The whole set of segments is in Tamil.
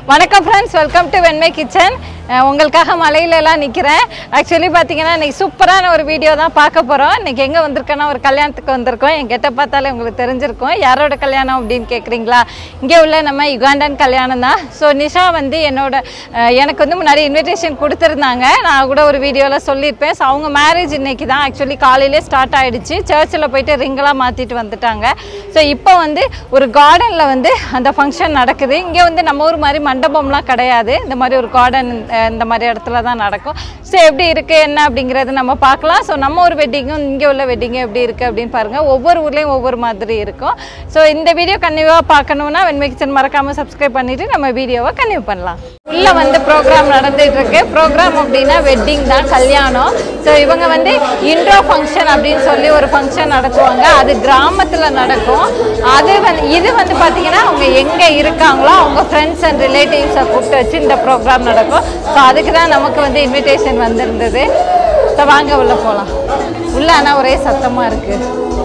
வணக்கம் friends welcome to Venmai kitchen உங்களுக்காக மலையிலலாம் நிற்கிறேன் ஆக்சுவலி பார்த்தீங்கன்னா இன்னைக்கு சூப்பரான ஒரு வீடியோ தான் பார்க்க போகிறோம் இன்னைக்கு எங்கே வந்திருக்கோன்னா ஒரு கல்யாணத்துக்கு வந்திருக்கோம் என் கெட்ட பார்த்தாலே உங்களுக்கு தெரிஞ்சிருக்கும் யாரோட கல்யாணம் அப்படின்னு கேட்குறீங்களா இங்கே உள்ள நம்ம யுகாண்டன் கல்யாணம் தான் ஸோ நிஷா வந்து என்னோட அஹ், எனக்கு வந்து முன்னாடி இன்விடேஷன் கொடுத்துருந்தாங்க நான் கூட ஒரு வீடியோவில் சொல்லியிருப்பேன் ஸோ அவங்க மேரேஜ் இன்னைக்கு தான் ஆக்சுவலி காலையிலே ஸ்டார்ட் ஆயிடுச்சு சர்ச்சில் போயிட்டு ரிங்கெல்லாம் மாற்றிட்டு வந்துட்டாங்க ஸோ இப்போ வந்து ஒரு கார்டனில் வந்து அந்த ஃபங்க்ஷன் நடக்குது இங்கே வந்து நம்ம ஊர் மாதிரி மண்டபம்லாம் கிடையாது இந்த மாதிரி ஒரு கார்டன் இந்த மாதிரி இடத்துல தான் நடக்கும் ஸோ எப்படி இருக்குது என்ன அப்படிங்கிறது நம்ம பார்க்கலாம் ஸோ நம்ம ஒரு வெட்டிங்கும் இங்கே உள்ள வெட்டிங்கும் எப்படி இருக்குது அப்படின்னு பாருங்கள் ஒவ்வொரு ஊர்லேயும் ஒவ்வொரு மாதிரி இருக்கும் ஸோ இந்த வீடியோ கன்னியூவாக பார்க்கணுன்னா வெண்மை கிச்சன் மறக்காமல் சப்ஸ்கிரைப் பண்ணிவிட்டு நம்ம வீடியோவை கன்னியூ பண்ணலாம் உள்ளே வந்து ப்ரோக்ராம் நடந்துட்டு இருக்கு ப்ரோக்ராம் அப்படின்னா வெட்டிங் தான் கல்யாணம் ஸோ இவங்க வந்து இன்ட்ரோ ஃபங்க்ஷன் அப்படின்னு சொல்லி ஒரு ஃபங்க்ஷன் நடத்துவாங்க அது கிராமத்தில் நடக்கும் அது வந்து இது வந்து பார்த்தீங்கன்னா அவங்க எங்கே இருக்காங்களோ அவங்க ஃப்ரெண்ட்ஸ் அண்ட் ரிலேட்டிவ்ஸை கூப்பிட்டு வச்சு இந்த ப்ரோக்ராம் நடக்கும் ஸோ அதுக்கு தான் நமக்கு வந்து இன்விடேஷன் வந்திருந்தது ஸோ வாங்க உள்ளே போகலாம் உள்ள ஆனால் ஒரே சத்தமாக இருக்குது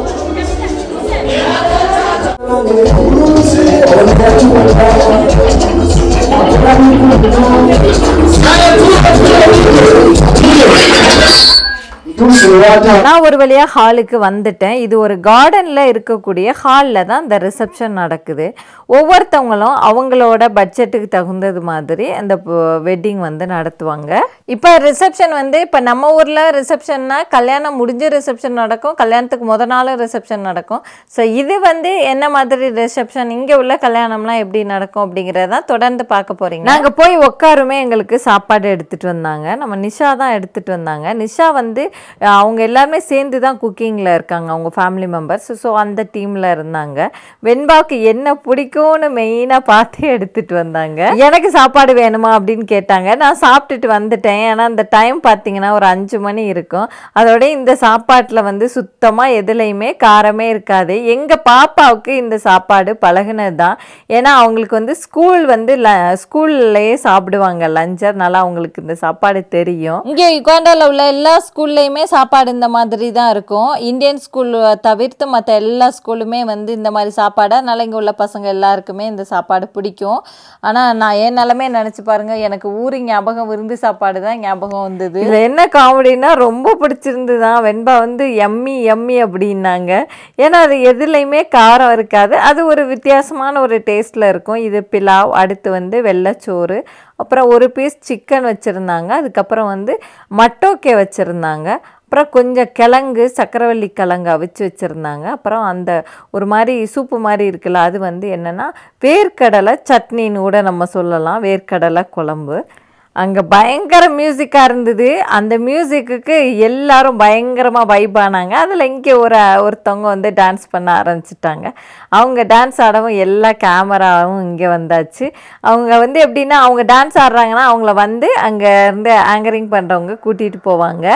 நான் ஒரு வழியாக ஹாலுக்கு வந்துட்டேன் இது ஒரு கார்டனில் இருக்கக்கூடிய ஹாலில் தான் இந்த ரிசப்ஷன் நடக்குது ஒவ்வொருத்தவங்களும் அவங்களோட பட்ஜெட்டுக்கு தகுந்தது மாதிரி அந்த வெட்டிங் வந்து நடத்துவாங்க இப்போ ரிசப்ஷன் வந்து இப்போ நம்ம ஊரில் ரிசப்ஷன்னா கல்யாணம் முடிஞ்ச ரிசப்ஷன் நடக்கும் கல்யாணத்துக்கு முத நாள் ரிசப்ஷன் நடக்கும் ஸோ இது வந்து என்ன மாதிரி ரிசப்ஷன் இங்கே உள்ள கல்யாணம்லாம் எப்படி நடக்கும் அப்படிங்கிறத தொடர்ந்து பார்க்க போகிறீங்க நாங்கள் போய் உட்காருமே எங்களுக்கு சாப்பாடு எடுத்துகிட்டு வந்தாங்க நம்ம நிஷா தான் எடுத்துகிட்டு வந்தாங்க நிஷா வந்து அஹ், அவங்க எல்லாருமே சேர்ந்து தான் குக்கிங்கில் இருக்காங்க அவங்க ஃபேமிலி மெம்பர்ஸ் ஸோ அந்த டீமில் இருந்தாங்க வெண்பாவுக்கு என்ன பிடிக்கும்னு மெயினாக பார்த்து எடுத்துகிட்டு வந்தாங்க எனக்கு சாப்பாடு வேணுமா அப்படின்னு கேட்டாங்க நான் சாப்பிட்டுட்டு வந்துட்டேன் ஏன்னா அந்த டைம் பார்த்தீங்கன்னா ஒரு அஞ்சு மணி இருக்கும் அதோட இந்த சாப்பாட்டில் வந்து சுத்தமாக எதுலேயுமே காரமே இருக்காது எங்கள் பாப்பாவுக்கு இந்த சாப்பாடு பழகுனது தான் ஏன்னா அவங்களுக்கு வந்து ஸ்கூல் வந்து ஸ்கூல்லையே சாப்பிடுவாங்க லஞ்ச் அதனால அவங்களுக்கு இந்த சாப்பாடு தெரியும் இங்கே யுகாண்டாவில் உள்ள எல்லா ஸ்கூல்லையுமே சாப்பாடு இந்த மாதிரி தான் இருக்கும் இந்தியன் ஸ்கூல் தவிர்த்து மற்ற எல்லா ஸ்கூலுமே வந்து இந்த மாதிரி சாப்பாடு அதனால இங்கே உள்ள பசங்க எல்லாருக்குமே இந்த சாப்பாடு பிடிக்கும் ஆனால் நான் என் நிலமே நினச்சி பாருங்க எனக்கு ஊரி ஞாபகம் விருந்து சாப்பாடு தான் ஞாபகம் வந்தது இதில் என்ன காமெடினா ரொம்ப பிடிச்சிருந்து தான் வெண்பா வந்து எம்மி எம்மி அப்படின்னாங்க ஏன்னா அது எதுலேயுமே காரம் இருக்காது அது ஒரு வித்தியாசமான ஒரு டேஸ்ட்டில் இருக்கும் இது பிலாவ் அடுத்து வந்து வெள்ளைச்சோறு அப்புறம் ஒரு பீஸ் சிக்கன் வச்சுருந்தாங்க அதுக்கப்புறம் வந்து மட்டோக்கே வச்சுருந்தாங்க அப்புறம் கொஞ்சம் கிழங்கு சக்கரவள்ளி கிழங்கு அவிச்சு வச்சுருந்தாங்க அப்புறம் அந்த ஒரு மாதிரி சூப்பு மாதிரி இருக்குல்ல அது வந்து என்னென்னா வேர்க்கடலை சட்னின்னு கூட நம்ம சொல்லலாம் வேர்க்கடலை குழம்பு அங்கே பயங்கர மியூசிக்காக இருந்தது அந்த மியூசிக்குக்கு எல்லாரும் பயங்கரமாக வைப் ஆனாங்க அதில் இங்கே ஒரு ஒருத்தவங்க வந்து டான்ஸ் பண்ண ஆரம்பிச்சிட்டாங்க அவங்க டான்ஸ் ஆடவும் எல்லா கேமராவும் இங்கே வந்தாச்சு அவங்க வந்து எப்படின்னா அவங்க டான்ஸ் ஆடுறாங்கன்னா அவங்கள வந்து அங்கே இருந்து ஆங்கரிங் பண்ணுறவங்க கூட்டிகிட்டு போவாங்க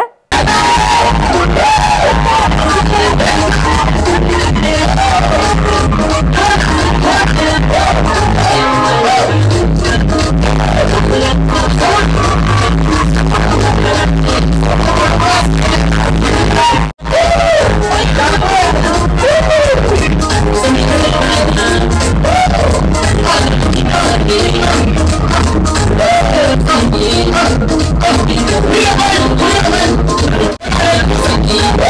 Yeah.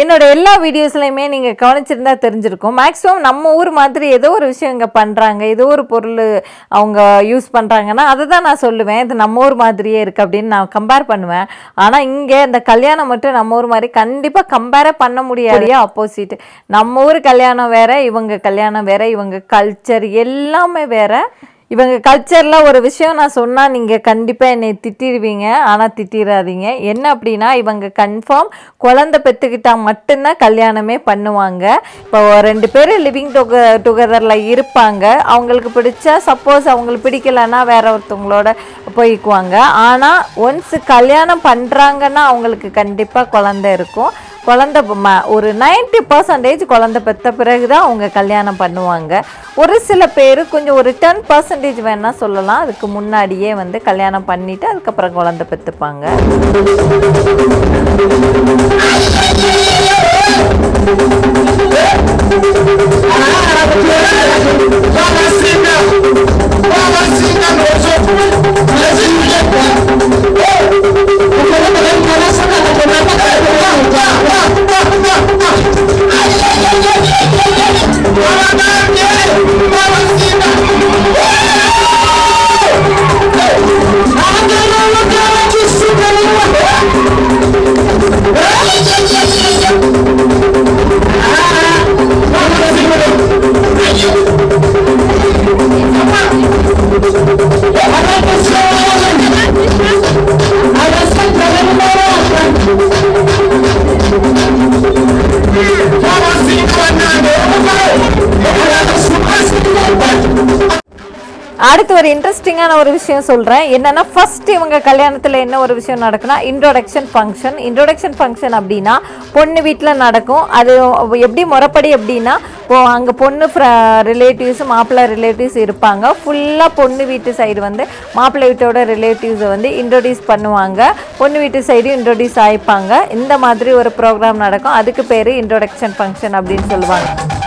என்னோட எல்லா வீடியோஸ்லையுமே நீங்கள் கவனிச்சிருந்தா தெரிஞ்சிருக்கும் மேக்ஸிமம் நம்ம ஊர் மாதிரி ஏதோ ஒரு விஷயம் இங்கே பண்ணுறாங்க ஏதோ ஒரு பொருள் அவங்க யூஸ் பண்ணுறாங்கன்னா அதை தான் நான் சொல்லுவேன் இது நம்ம ஊர் மாதிரியே இருக்குது அப்படின்னு நான் கம்பேர் பண்ணுவேன் ஆனால் இங்கே இந்த கல்யாணம் மட்டும் நம்ம ஊர் மாதிரி கண்டிப்பாக கம்பேரே பண்ண முடியாது ஆப்போசிட் நம்ம ஊர் கல்யாணம் வேற இவங்க கல்யாணம் வேற இவங்க கல்ச்சர் எல்லாமே வேற இவங்க கல்ச்சரில் ஒரு விஷயம் நான் சொன்னால் நீங்கள் கண்டிப்பாக என்னை திட்டிடுவீங்க ஆனால் திட்டிடாதீங்க என்ன அப்படின்னா இவங்க கன்ஃபார்ம் குழந்தை பெற்றுக்கிட்டா மட்டும்தான் கல்யாணமே பண்ணுவாங்க இப்போ ரெண்டு பேரும் லிவிங் டுக டுகெதரில் இருப்பாங்க அவங்களுக்கு பிடிச்சா சப்போஸ் அவங்களுக்கு பிடிக்கலன்னா வேற ஒருத்தவங்களோட போய்க்குவாங்க ஆனால் ஒன்ஸ் கல்யாணம் பண்ணுறாங்கன்னா அவங்களுக்கு கண்டிப்பாக குழந்தை இருக்கும் குழந்தை ப- ம- ஒரு 90% பர்சன்டேஜ் குழந்தை பெற்ற பிறகு தான் அவங்க கல்யாணம் பண்ணுவாங்க ஒரு சில பேர் கொஞ்சம் ஒரு டென் பர்சன்டேஜ் வேணால் சொல்லலாம் அதுக்கு முன்னாடியே வந்து கல்யாணம் பண்ணிட்டு அதுக்கப்புறம் குழந்தை பெற்றுப்பாங்க அடுத்து ஒரு இன்ட்ரெஸ்டிங்கான ஒரு விஷயம் சொல்கிறேன் என்னன்னா ஃபர்ஸ்ட் இவங்க கல்யாணத்தில் என்ன ஒரு விஷயம் நடக்குன்னா இன்ட்ரோடக்ஷன் ஃபங்க்ஷன் இன்ட்ரோடக்ஷன் ஃபங்க்ஷன் அப்படின்னா பொண்ணு வீட்டில் நடக்கும் அது எப்படி முறைப்படி எப்படின்னா இப்போ அங்கே பொண்ணு ரிலேட்டிவ்ஸ் மாப்பிள்ளை ரிலேட்டிவ்ஸ் இருப்பாங்க ஃபுல்லாக பொண்ணு வீட்டு சைடு வந்து மாப்பிள்ளை வீட்டோட ரிலேட்டிவ்ஸை வந்து இன்ட்ரோடியூஸ் பண்ணுவாங்க பொண்ணு வீட்டு சைடு இன்ட்ரோடியூஸ் ஆயிப்பாங்க இந்த மாதிரி ஒரு ப்ரோக்ராம் நடக்கும் அதுக்கு பேர் இன்ட்ரோடக்ஷன் ஃபங்க்ஷன் அப்படின்னு சொல்லுவாங்க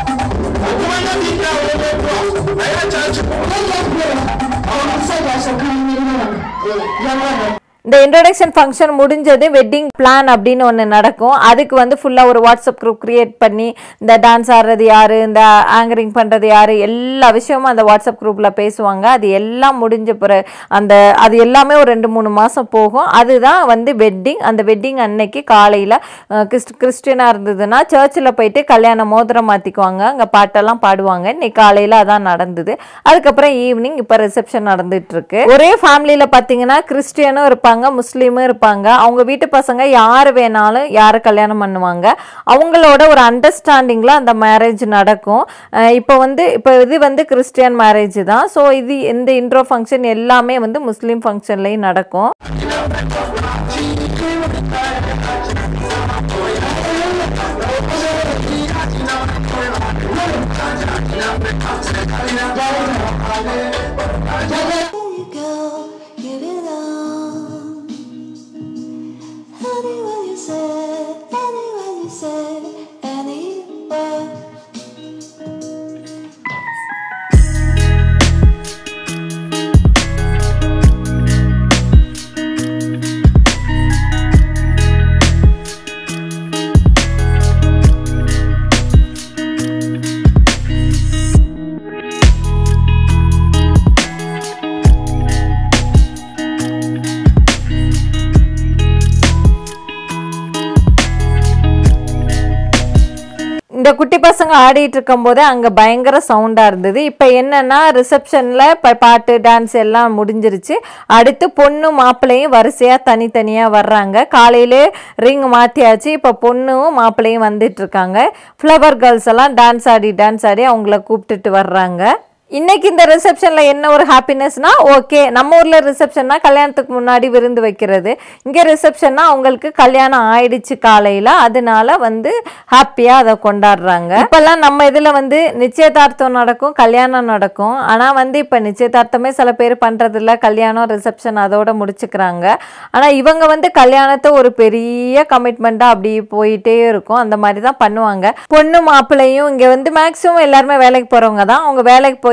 இந்த இன்ட்ரடக்ஷன் ஃபங்க்ஷன் முடிஞ்சது வெட்டிங் பிளான் அப்படின்னு ஒன்று நடக்கும் அதுக்கு வந்து ஃபுல்லாக ஒரு வாட்ஸ்அப் குரூப் கிரியேட் பண்ணி இந்த டான்ஸ் ஆடுறது யார் இந்த ஆங்கரிங் பண்ணுறது யார் எல்லா விஷயமும் அந்த வாட்ஸ்அப் குரூப்பில் பேசுவாங்க அது எல்லாம் முடிஞ்ச பிறகு அந்த அது எல்லாமே ஒரு ரெண்டு மூணு மாதம் போகும் அதுதான் வந்து வெட்டிங் அந்த வெட்டிங் அன்னைக்கு காலையில் கிறிஸ்ட் கிறிஸ்டியனாக இருந்ததுன்னா சர்ச்சில் போயிட்டு கல்யாண மோதிரம் மாற்றிக்குவாங்க அங்கே பாட்டெல்லாம் பாடுவாங்க இன்னைக்கு காலையில் அதான் நடந்தது அதுக்கப்புறம் ஈவினிங் இப்போ ரிசப்ஷன் நடந்துட்டு இருக்கு ஒரே ஃபேமிலியில் பார்த்தீங்கன்னா கிறிஸ்டியனும் இருப்பாங்க முஸ்லீமும் இருப்பாங்க அவங்க வீட்டு பசங்க யார் வேணாலும் யாரை கல்யாணம் பண்ணுவாங்க அவங்களோட ஒரு அண்டர்ஸ்டாண்டிங்கில் அந்த மேரேஜ் நடக்கும் அஹ் இப்போ வந்து இப்போ இது வந்து கிறிஸ்டியன் மேரேஜ் தான் ஸோ இது இந்த இன்ட்ரோ ஃபங்க்ஷன் எல்லாமே வந்து முஸ்லீம் ஃபங்க்ஷன்லேயும் நடக்கும் you go, you belong. Anywhere you said, anywhere you said, anywhere. இந்த குட்டி பசங்க ஆடிட்டு இருக்கும் போதே அங்க பயங்கர சவுண்டா இருந்தது இப்போ என்னன்னா ரிசப்ஷன்ல இப்ப பாட்டு டான்ஸ் எல்லாம் முடிஞ்சிருச்சு அடுத்து பொண்ணு மாப்பிள்ளையும் வரிசையா தனித்தனியா வர்றாங்க காலையிலே ரிங் மாத்தியாச்சு இப்போ பொண்ணும் மாப்பிள்ளையும் வந்துட்டு இருக்காங்க ஃப்ளவர் கேர்ள்ஸ் எல்லாம் டான்ஸ் ஆடி டான்ஸ் ஆடி அவங்கள கூப்பிட்டுட்டு வர்றாங்க இன்னைக்கு இந்த ரிசப்ஷன்ல என்ன ஒரு ஹாப்பினஸ்னா ஓகே நம்ம ஊர்ல ரிசப்ஷன்னா கல்யாணத்துக்கு முன்னாடி விருந்து வைக்கிறது இங்க ரிசப்ஷன்னா அவங்களுக்கு கல்யாணம் ஆயிடுச்சு காலையில அதனால வந்து ஹாப்பியா அதை கொண்டாடுறாங்க இப்பெல்லாம் நம்ம இதுல வந்து நிச்சயதார்த்தம் நடக்கும் கல்யாணம் நடக்கும் ஆனா வந்து இப்ப நிச்சயதார்த்தமே சில பேர் பண்றது இல்ல கல்யாணம் ரிசப்ஷன் அதோட முடிச்சுக்கிறாங்க ஆனா இவங்க வந்து கல்யாணத்தை ஒரு பெரிய கமிட்மெண்ட்டா அப்படி போயிட்டே இருக்கும் அந்த மாதிரி தான் பண்ணுவாங்க பொண்ணு மாப்பிள்ளையும் இங்க வந்து மேக்ஸிமம் எல்லாருமே வேலைக்கு போறவங்க தான் அவங்க வேலைக்கு போய்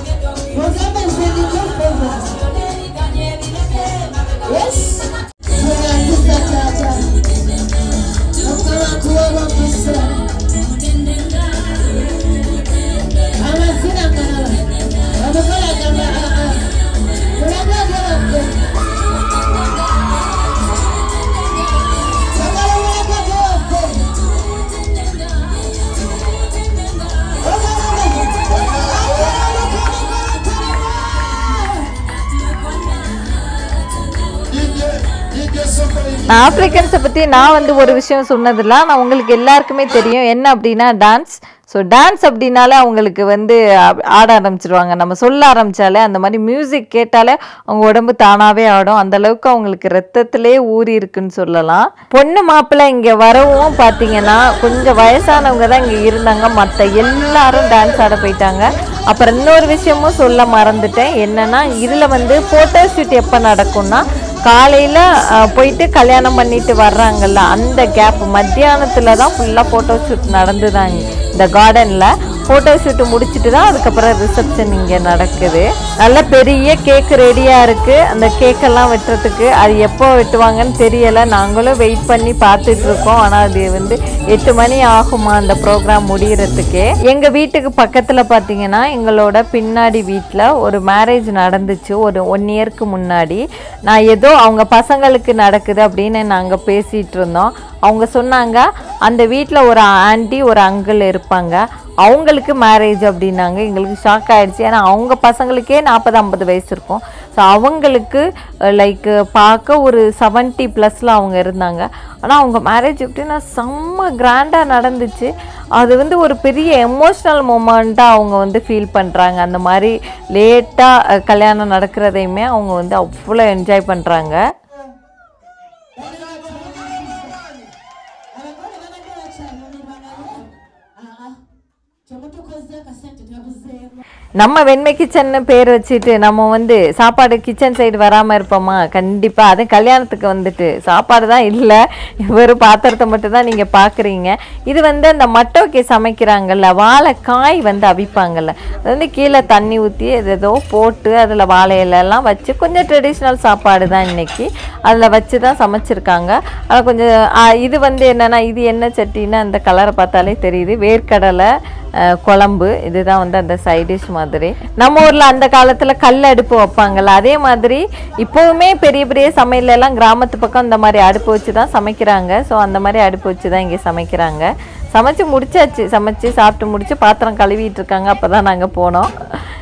நான் ஆப்ரிக்கன்ஸை பற்றி நான் வந்து ஒரு விஷயம் சொன்னதில்ல நான் உங்களுக்கு எல்லாருக்குமே தெரியும் என்ன அப்படின்னா டான்ஸ் ஸோ டான்ஸ் அப்படின்னாலே அவங்களுக்கு வந்து ஆ- ஆட ஆரம்பிச்சிருவாங்க நம்ம சொல்ல ஆரம்பிச்சாலே அந்த மாதிரி மியூசிக் கேட்டாலே அவங்க உடம்பு தானாகவே ஆடும் அந்த அளவுக்கு அவங்களுக்கு ரத்தத்திலே ஊறி இருக்குன்னு சொல்லலாம் பொண்ணு மாப்பிள்ளை இங்கே வரவும் பார்த்தீங்கன்னா கொஞ்சம் வயசானவங்க தான் இங்கே இருந்தாங்க மற்ற எல்லாரும் டான்ஸ் ஆட போயிட்டாங்க அப்புறம் இன்னொரு விஷயமும் சொல்ல மறந்துட்டேன் என்னன்னா இதில் வந்து ஃபோட்டோ ஷூட் எப்போ நடக்கும்னா காலையில் போயிட்டு கல்யாணம் பண்ணிட்டு வர்றாங்கல்ல அந்த கேப் மத்தியானத்தில் தான் ஃபுல்லாக ஃபோட்டோ ஷூட் நடந்துதாங்க இந்த கார்டனில் ஃபோட்டோ ஷூட்டு முடிச்சுட்டு தான் அதுக்கப்புறம் ரிசப்ஷன் இங்கே நடக்குது நல்ல பெரிய கேக் ரெடியாக இருக்குது அந்த கேக்கெல்லாம் வெட்டுறதுக்கு அது எப்போ வெட்டுவாங்கன்னு தெரியலை நாங்களும் வெயிட் பண்ணி பார்த்துட்டு இருக்கோம் ஆனால் அது வந்து எட்டு மணி ஆகுமா அந்த ப்ரோக்ராம் முடியறதுக்கே எங்கள் வீட்டுக்கு பக்கத்தில் பார்த்தீங்கன்னா எங்களோட பின்னாடி வீட்டில் ஒரு மேரேஜ் நடந்துச்சு ஒரு ஒன் இயர்க்கு முன்னாடி நான் ஏதோ அவங்க பசங்களுக்கு நடக்குது அப்படின்னு நாங்கள் பேசிகிட்டு இருந்தோம் அவங்க சொன்னாங்க அந்த வீட்டில் ஒரு ஆண்டி ஒரு அங்கிள் இருப்பாங்க அவங்களுக்கு மேரேஜ் அப்படின்னாங்க எங்களுக்கு ஷாக் ஆயிடுச்சு ஏன்னா அவங்க பசங்களுக்கே நாற்பது ஐம்பது வயசு இருக்கும் ஸோ அவங்களுக்கு லைக் பார்க்க ஒரு செவன்ட்டி ப்ளஸில் அவங்க இருந்தாங்க ஆனால் அவங்க மேரேஜ் எப்படின்னா செம்ம கிராண்டாக நடந்துச்சு அது வந்து ஒரு பெரிய எமோஷ்னல் மூமெண்ட்டாக அவங்க வந்து ஃபீல் பண்ணுறாங்க அந்த மாதிரி லேட்டாக கல்யாணம் நடக்கிறதையுமே அவங்க வந்து அவ்வளோ என்ஜாய் பண்ணுறாங்க abagore b'amadolari cyane mu rwanda aha cyomo tukoze akasente turabuzeemo நம்ம வெண்மை கிச்சன்னு பேர் வச்சுட்டு நம்ம வந்து சாப்பாடு கிச்சன் சைடு வராமல் இருப்போமா கண்டிப்பாக அது கல்யாணத்துக்கு வந்துட்டு சாப்பாடு தான் இல்லை வெறும் பாத்திரத்தை மட்டும் தான் நீங்கள் பார்க்குறீங்க இது வந்து அந்த மட்டோக்கி சமைக்கிறாங்கல்ல வாழைக்காய் வந்து அவிப்பாங்கல்ல அது வந்து கீழே தண்ணி ஊற்றி அது ஏதோ போட்டு அதில் வாழை இலையெல்லாம் வச்சு கொஞ்சம் ட்ரெடிஷ்னல் சாப்பாடு தான் இன்னைக்கு அதில் வச்சு தான் சமைச்சிருக்காங்க அது கொஞ்சம் ஆ, இது வந்து என்னென்னா இது என்ன சட்டின்னு அந்த கலரை பார்த்தாலே தெரியுது வேர்க்கடலை அஹ், குழம்பு இதுதான் வந்து அந்த சைட் டிஷ் மாதிரி நம்ம ஊரில் அந்த காலத்தில் கல் அடுப்பு வைப்பாங்கல்ல அதே மாதிரி இப்போவுமே பெரிய பெரிய சமையல்ல எல்லாம் கிராமத்து பக்கம் இந்த மாதிரி அடுப்பு வச்சு தான் சமைக்கிறாங்க ஸோ அந்த மாதிரி அடுப்பு வச்சு தான் இங்கே சமைக்கிறாங்க சமைச்சு முடிச்சாச்சு சமைச்சு சாப்பிட்டு முடிச்சு பாத்திரம் கழுவிட்டு இருக்காங்க அப்போ தான் நாங்கள் போனோம்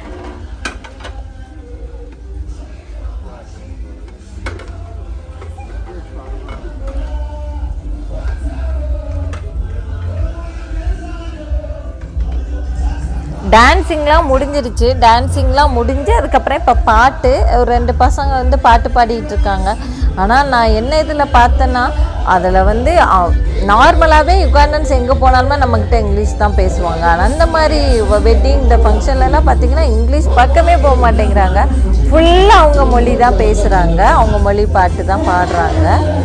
டான்ஸிங்லாம் முடிஞ்சிருச்சு டான்ஸிங்லாம் முடிஞ்சு அதுக்கப்புறம் இப்போ பாட்டு ஒரு ரெண்டு பசங்க வந்து பாட்டு பாடிட்டு இருக்காங்க ஆனால் நான் என்ன இதில் பார்த்தேன்னா அதில் வந்து நார்மலாகவே யுகாண்டன்ஸ் எங்கே போனாலுமே நம்மக்கிட்ட இங்கிலீஷ் தான் பேசுவாங்க ஆனால் அந்த மாதிரி வெட்டிங் இந்த ஃபங்க்ஷன்லலாம் பார்த்தீங்கன்னா இங்கிலீஷ் பக்கமே போக மாட்டேங்கிறாங்க ஃபுல்லாக அவங்க மொழி தான் பேசுகிறாங்க அவங்க மொழி பாட்டு தான் பாடுறாங்க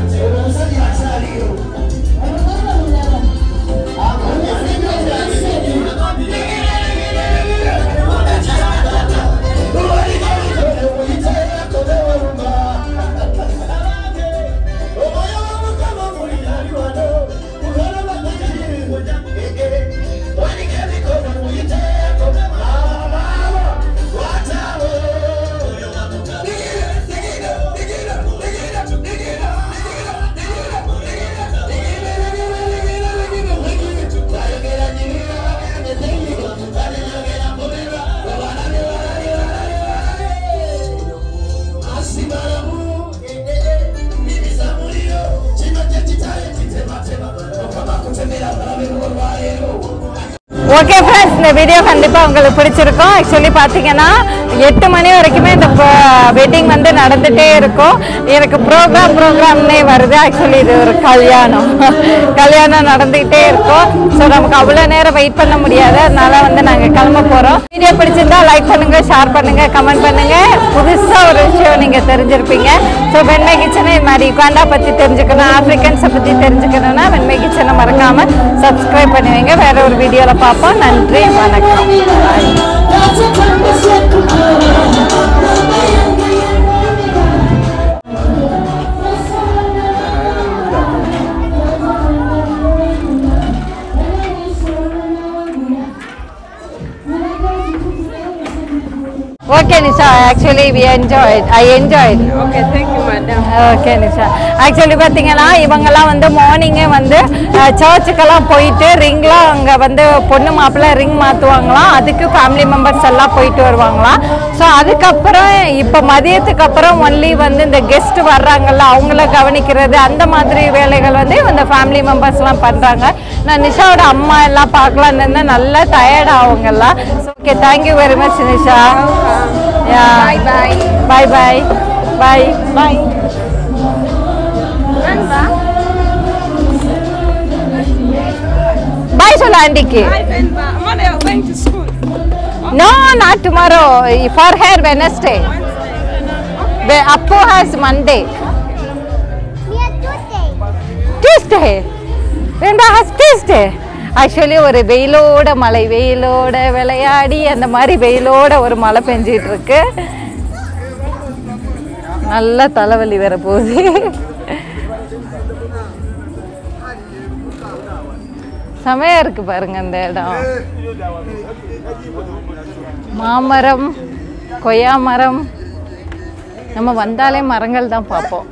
ஓகே ஃப்ரெண்ட்ஸ் இந்த வீடியோ கண்டிப்பாக உங்களுக்கு பிடிச்சிருக்கும் ஆக்சுவலி பார்த்தீங்கன்னா எட்டு மணி வரைக்குமே இந்த வெட்டிங் வந்து நடந்துகிட்டே இருக்கும் எனக்கு ப்ரோக்ராம் ப்ரோக்ராம்னே வருது ஆக்சுவலி இது ஒரு கல்யாணம் கல்யாணம் நடந்துக்கிட்டே இருக்கும் ஸோ நமக்கு அவ்வளோ நேரம் வெயிட் பண்ண முடியாது அதனால வந்து நாங்கள் கிளம்ப போகிறோம் வீடியோ பிடிச்சிருந்தா லைக் பண்ணுங்கள் ஷேர் பண்ணுங்கள் கமெண்ட் பண்ணுங்கள் புதுசாக ஒரு விஷயம் நீங்கள் தெரிஞ்சிருப்பீங்க ஸோ வெண்மை கிச்சனை இது மாதிரி யுகாண்டா பற்றி தெரிஞ்சுக்கணும் ஆப்ரிக்கன்ஸை பற்றி தெரிஞ்சுக்கணும்னா வெண்மை கிச்சனை மறக்காமல் சப்ஸ்கிரைப் பண்ணுவீங்க வேற ஒரு வீடியோவில் பார்ப்போம் நன்றி வணக்கம் Bye. Okay Nisha Nisha. Actually, we enjoyed. I enjoyed. Okay, thank you, madam. Okay Nisha actually பார்த்தீங்கன்னா இவங்கெல்லாம் வந்து மார்னிங்கே வந்து சர்ச்சுக்கெல்லாம் போயிட்டு ரிங்லாம் அங்கே வந்து பொண்ணு மாப்பிள்ளை ரிங் மாற்றுவாங்களாம் அதுக்கு ஃபேமிலி மெம்பர்ஸ் எல்லாம் போயிட்டு வருவாங்களாம் ஸோ அதுக்கப்புறம் இப்போ மதியத்துக்கு அப்புறம் ஒன்லி வந்து இந்த கெஸ்ட் வர்றாங்கல்ல அவங்கள கவனிக்கிறது அந்த மாதிரி வேலைகள் வந்து இந்த ஃபேமிலி மெம்பர்ஸ்லாம் பண்ணுறாங்க நான் நிஷாவோட அம்மா எல்லாம் பார்க்கலான்னு இருந்தேன் நல்லா டயர்ட் ஆகுங்கெல்லாம் okay thank you very much Nisha bye bye bye bye bye bye bye சொல்லு ஆண்டிக்கு Hi, Benba. Monday you're going to school. No not tomorrow for her Wednesday அப்போ ஹாஸ் மண்டே டியூஸ்டே ரெண்டா ஹாஸ் டியூஸ்டே ஆக்சுவலி ஒரு வெயிலோட மழை வெயிலோட விளையாடி அந்த மாதிரி வெயிலோட ஒரு மழை பெஞ்சிட்டு இருக்கு நல்ல தலைவலி வர போகுது செமையா இருக்கு பாருங்க அந்த இடம் மாமரம் கொய்யா மரம் நம்ம வந்தாலே மரங்கள் தான் பார்ப்போம்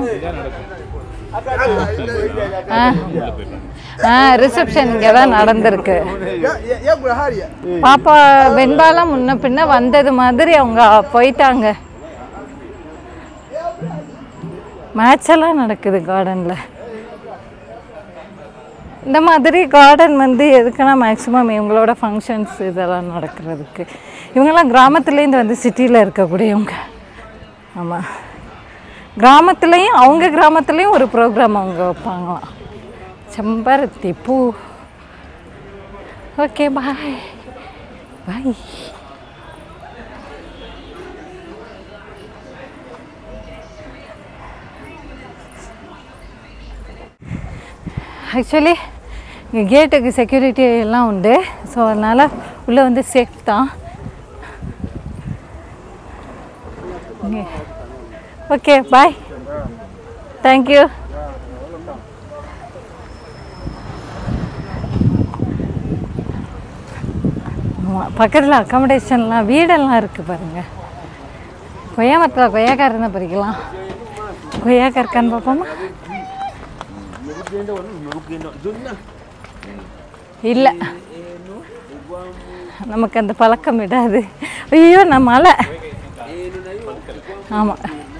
ஆ ரிசப்ஷன் இங்கே தான் நடந்திருக்கு பாப்பா வெண்பாலாம் முன்ன பின்ன வந்தது மாதிரி அவங்க போயிட்டாங்க மேட்ச் எல்லாம் நடக்குது கார்டனில் இந்த மாதிரி கார்டன் வந்து எதுக்குன்னா மேக்ஸிமம் இவங்களோட ஃபங்க்ஷன்ஸ் இதெல்லாம் நடக்கிறதுக்கு இவங்கெல்லாம் கிராமத்துலேருந்து வந்து சிட்டியில் இருக்கக்கூடியவங்க ஆமாம் கிராமத்துலேயும் அவங்க கிராமத்துலேயும் ஒரு ப்ரோக்ராம் அவங்க வைப்பாங்களாம் செம்பருத்தி பூ ஓகே பாய் பாய் ஆக்சுவலி இங்கே கேட்டுக்கு செக்யூரிட்டி எல்லாம் உண்டு ஸோ அதனால் உள்ளே வந்து சேஃப் தான் ஓகே பாய் தேங்க்யூ ஆமாம் பக்கத்தில் அக்காமடேஷன்லாம் வீடெல்லாம் இருக்குது பாருங்கள் கொய்யா மரத்தில் கொய்யாக்காய் இருந்தால் பறிக்கலாம் கொய்யாக்காய் இருக்கான்னு பார்ப்போமா இல்லை நமக்கு அந்த பழக்கம் விடாது ஐயோ நான் மலை ஆமாம்